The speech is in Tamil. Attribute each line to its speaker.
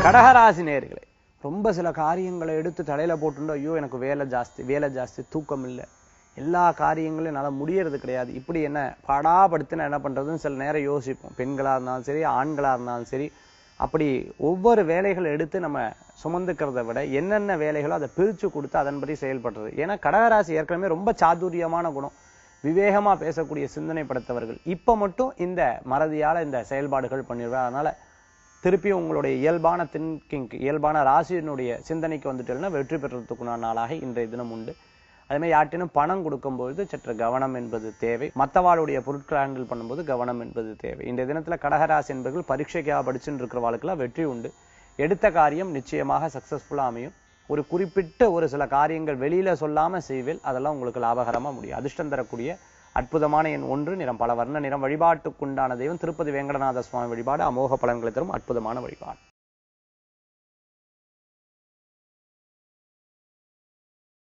Speaker 1: கடகராசி நேர்களே ரொம்ப சில காரியங்களை எடுத்து தலையில போட்டுட்டு ஐயோ எனக்கு வேலை ஜாஸ்தி வேலை ஜாஸ்தி தூக்கம் இல்லை எல்லா காரியங்களும் என்னால் முடியறது கிடையாது இப்படி என்ன பாடாப்படுத்தி நான் என்ன பண்றதுன்னு சில நேரம் யோசிப்போம் பெண்களா இருந்தாலும் சரி ஆண்களா இருந்தாலும் சரி அப்படி ஒவ்வொரு வேலைகளை எடுத்து நம்ம சுமந்துக்கிறத விட என்னென்ன வேலைகளோ அதை பிரிச்சு கொடுத்து அதன்படி செயல்படுறது ஏன்னா கடகராசி ஏற்கனவே ரொம்ப சாதுரியமான குணம் விவேகமா பேசக்கூடிய சிந்தனை படைத்தவர்கள் இப்ப மட்டும் இந்த மறதியால இந்த செயல்பாடுகள் பண்ணிடுவேன் அதனால திருப்பி உங்களுடைய இயல்பான திங்கிங் இயல்பான ராசியினுடைய சிந்தனைக்கு வந்துட்டேன்னா வெற்றி பெற்றதுக்குண்டான நாளாக இன்றைய தினம் உண்டு அதே மாதிரி யார்ட்டேனும் பணம் கொடுக்கும்பொழுது சற்று கவனம் என்பது தேவை மற்றவாளுடைய பொருட்களை ஹேண்டில் பண்ணும்போது கவனம் என்பது தேவை இன்றைய தினத்துல கடகராசி என்பவர்கள் பரீட்சைக்காக படிச்சுட்டு இருக்கிறவாளுக்கெல்லாம் வெற்றி உண்டு எடுத்த காரியம் நிச்சயமாக சக்சஸ்ஃபுல்லா அமையும் ஒரு குறிப்பிட்ட ஒரு சில காரியங்கள் வெளியில சொல்லாம செய்வேல் அதெல்லாம் உங்களுக்கு லாபகரமா முடியும் அதிர்ஷ்டம் தரக்கூடிய அற்புதமான எண் ஒன்று நிறம் பல வர்ண நிறம் வழிபாட்டுக்குண்டான தெய்வம் திருப்பதி வேங்கடநாத சுவாமி வழிபாடு அமோக பலன்களை தரும் அற்புதமான வழிபாடு